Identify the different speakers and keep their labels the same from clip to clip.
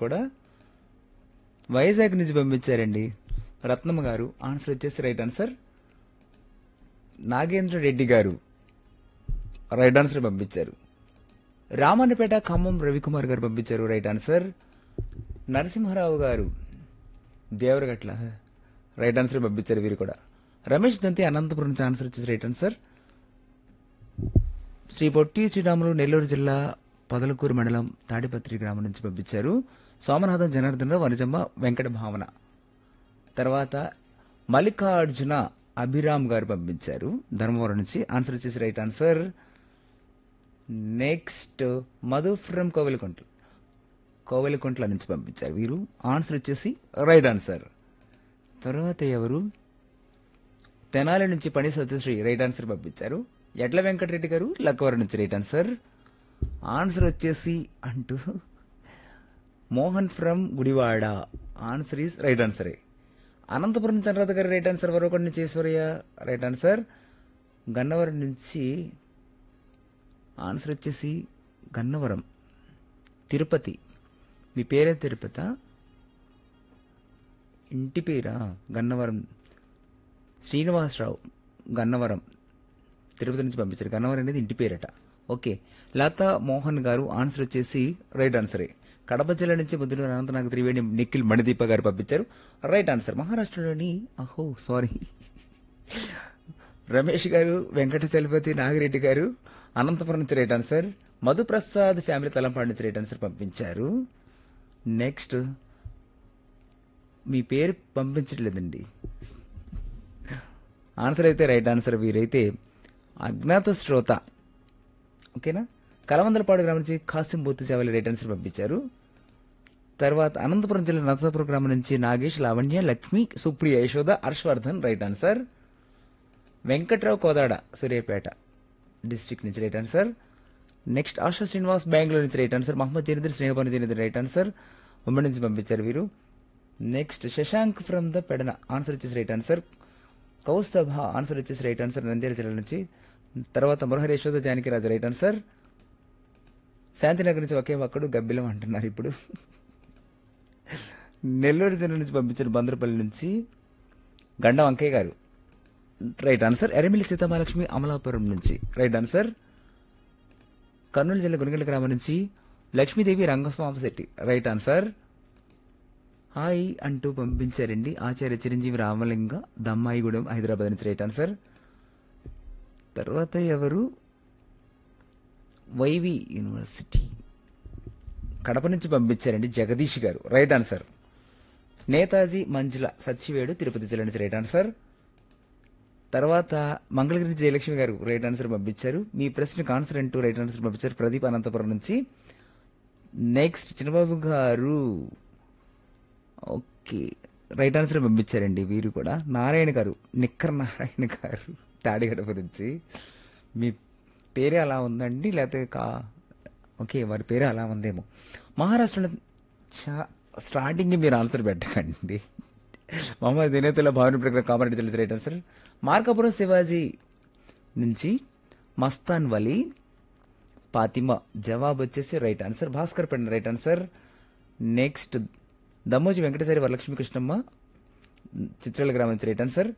Speaker 1: కూడా వైజాగ్ నుంచి పంపించారండి రత్నమ్మ గారు ఆన్సర్ వచ్చేసి రైట్ ఆన్సర్ నాగేంద్ర రెడ్డి గారు రైట్ ఆన్సర్ పంపించారు రామన్నపేట ఖమ్మం రవికుమార్ గారు పంపించారు రైట్ ఆన్సర్ నరసింహారావు గారు దేవరగట్ల రైట్ ఆన్సర్ పంపించారు వీరు కూడా రమేష్ దంతి అనంతపురం నుంచి ఆన్సర్ వచ్చేసి రైట్ ఆన్సర్ శ్రీ పొట్టి శ్రీరాములు నెల్లూరు జిల్లా పొదలకూరు మండలం తాడిపత్రి గ్రామం నుంచి పంపించారు సోమనాథం జనార్దనరావు వనజమ్మ వెంకట భావన తర్వాత మల్లికార్జున అభిరామ్ గారు పంపించారు ధర్మవరం నుంచి ఆన్సర్ వచ్చేసి right answer next Madhu from Kovelakunta Kovelakuntla నుంచి పంపించారు వీరు ఆన్సర్ వచ్చేసి రైట్ ఆన్సర్ తర్వాత ఎవరు తెనాలి నుంచి పని సత్యశ్రీ రైట్ ఆన్సర్ పంపించారు ఎడ్ల వెంకటరెడ్డి గారు లక్కవరం నుంచి రైట్ ఆన్సర్ ఆన్సర్ వచ్చేసి అంటూ Mohan from Gudivada answer is right ఆన్సరే అనంతపురం చంద్రరాధ గారు రైట్ ఆన్సర్ వరొకటి నుంచి ఈశ్వర్య రైట్ ఆన్సర్ గన్నవరం నుంచి ఆన్సర్ వచ్చేసి గన్నవరం తిరుపతి మీ పేరే తిరుపత ఇంటి పేరా గన్నవరం శ్రీనివాసరావు గన్నవరం తిరుపతి నుంచి పంపించారు గన్నవరం అనేది ఇంటి పేరట ఓకే లతా మోహన్ గారు ఆన్సర్ వచ్చేసి రైట్ ఆన్సరే కడప జిల్లా నుంచి ముద్దులు అనంతనాగ త్రివేణి నిఖిల్ మణిదీప గారు పంపించారు రైట్ ఆన్సర్ మహారాష్ట్రలోని అహో సారీ రమేష్ గారు వెంకట చలపతి నాగిరెడ్డి గారు అనంతపురం నుంచి right answer Madhuprasad family Talampadu నుంచి రైట్ ఆన్సర్ పంపించారు నెక్స్ట్ మీ పేరు పంపించట్లేదండి ఆన్సర్ అయితే రైట్ ఆన్సర్ వీరైతే అజ్ఞాత శ్రోత ఓకేనా కలవందలపాడు గ్రామం నుంచి కాసిం బూత్ సేవలు రైట్ ఆన్సర్ పంపించారు తర్వాత అనంతపురం జిల్లా నరసాపురం గ్రామం నుంచి Nagesh Lavanya Lakshmi Supriya Yashoda Harshavardhan right answer Venkatrao Kodada Suryapet district నుంచి right answer next Asha Srinivas Bengaluru నుంచి రైట్ ఆన్సర్ మహమ్మద్ జనీదర్ స్నేహపని జనీదర్ రైట్ ఆన్సర్ ఉమ్మడి నుంచి పంపించారు వీరు next Shashank from the Pedana answer వచ్చేసి రైట్ ఆన్సర్ కౌస్తభ ఆన్సర్ వచ్చేసి రైట్ ఆన్సర్ నంద్యాల జిల్లా నుంచి తర్వాత మురహరి యశోద జానకిరాజు రైట్ ఆన్సర్ శాంతినగర్ నుంచి ఒకే ఒక్కడు గబ్బిలం అంటున్నారు ఇప్పుడు నెల్లూరు జిల్లా నుంచి పంపించిన బందరపల్లి నుంచి గండ వంకయ్య గారు రైట్ ఆన్సర్ ఎరమిలి సీతామహాలక్ష్మి అమలాపురం నుంచి రైట్ ఆన్సర్ కర్నూలు జిల్లా గురిగండ్ల గ్రామం నుంచి Lakshmidevi Rangaswamy Shetty right answer hi అంటూ పంపించారండి ఆచార్య చిరంజీవి రామలింగ దమ్మాయిగూడెం హైదరాబాద్ నుంచి రైట్ ఆన్సర్ తర్వాత ఎవరు వైవి యూనివర్సిటీ కడప నుంచి పంపించారండి జగదీష్ గారు రైట్ ఆన్సర్ నేతాజీ మంజుల సచ్చివేడు తిరుపతి జిల్లా నుంచి రైట్ ఆన్సర్ తర్వాత మంగళగిరి జయలక్ష్మి గారు రైట్ ఆన్సర్ పంపించారు మీ ప్రశ్నకు ఆన్సర్ అంటూ రైట్ ఆన్సర్ పంపించారు ప్రదీప్ అనంతపురం నుంచి నెక్స్ట్ చిన్నబాబు గారు ఓకే రైట్ ఆన్సర్ పంపించారండి వీరు కూడా నారాయణ గారు నిక్కర్ నారాయణ గారు తాడిగడప నుంచి మీ పేరే అలా ఉందండి లేకపోతే కా ఓకే వారి పేరే అలా ఉందేమో మహారాష్ట్రలో చా స్టార్టింగ్ మీరు ఆన్సర్ పెట్టకండి మహమ్మద్ దినేతుల భావన ప్రకారం కామారెడ్డి తెలుసు రైట్ ఆన్సర్ మార్కాపురం శివాజీ నుంచి మస్తాన్ వలీ పాతిమా జవాబు వచ్చేసి right answer Bhaskar Penda right answer next Dammoji Venkateswari Varalakshmi Krishnamma Chitrala గ్రామం నుంచి రైట్ ఆన్సర్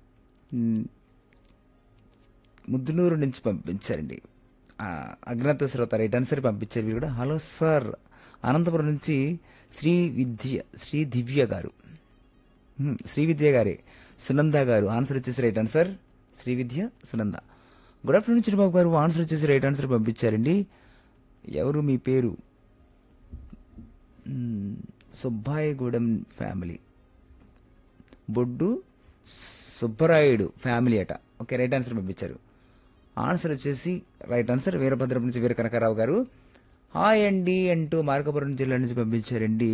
Speaker 1: ముద్దునూరు నుంచి పంపించారండి ఆ, అజ్ఞాత శ్రోత రైట్ ఆన్సర్ పంపించారు వీరు కూడా హలో సార్ అనంతపురం నుంచి శ్రీ విద్య శ్రీ దివ్య గారు హ్మ్, శ్రీ విద్య గారే సునంద గారు ఆన్సర్ వచ్చేసి right answer Sri Vidya Sunanda good afternoon Chirubabu గారు ఆన్సర్ వచ్చేసి రైట్ ఆన్సర్ పంపించారండి ఎవరు మీ పేరు మ్మ్, సుబ్బాయగూడెం ఫ్యామిలీ బొడ్డు సుబ్బరాయుడు ఫ్యామిలీ అట ఓకే రైట్ ఆన్సర్ పంపించారు ఆన్సర్ వచ్చేసి రైట్ ఆన్సర్ వీరభద్రం నుంచి వీర కనకారావు గారు హాయ్ అండి అంటూ మార్కపురం జిల్లా నుంచి పంపించారండి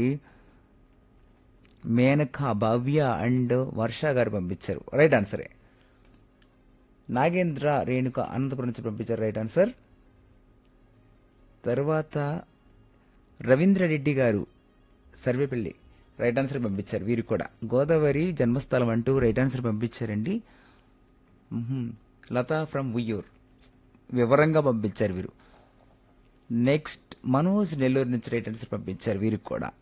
Speaker 1: మేనక భవ్య అండ్ వర్ష గారు పంపించారు రైట్ ఆన్సరే నాగేంద్ర రేణుక అనంతపురం నుంచి పంపించారు రైట్ ఆన్సర్ తర్వాత రవీంద్ర రెడ్డి గారు సర్వేపల్లి రైట్ ఆన్సర్ పంపించారు వీరు కూడా గోదావరి జన్మస్థలం అంటూ రైట్ ఆన్సర్ పంపించారండి మ్హూ. లతా ఫ్రమ్ ఉయ్యూర్ వివరంగా పంపించారు వీరు నెక్స్ట్ మనోజ్ నెల్లూరు నుంచి రైట్ ఆన్సర్ పంపించారు వీరికి కూడా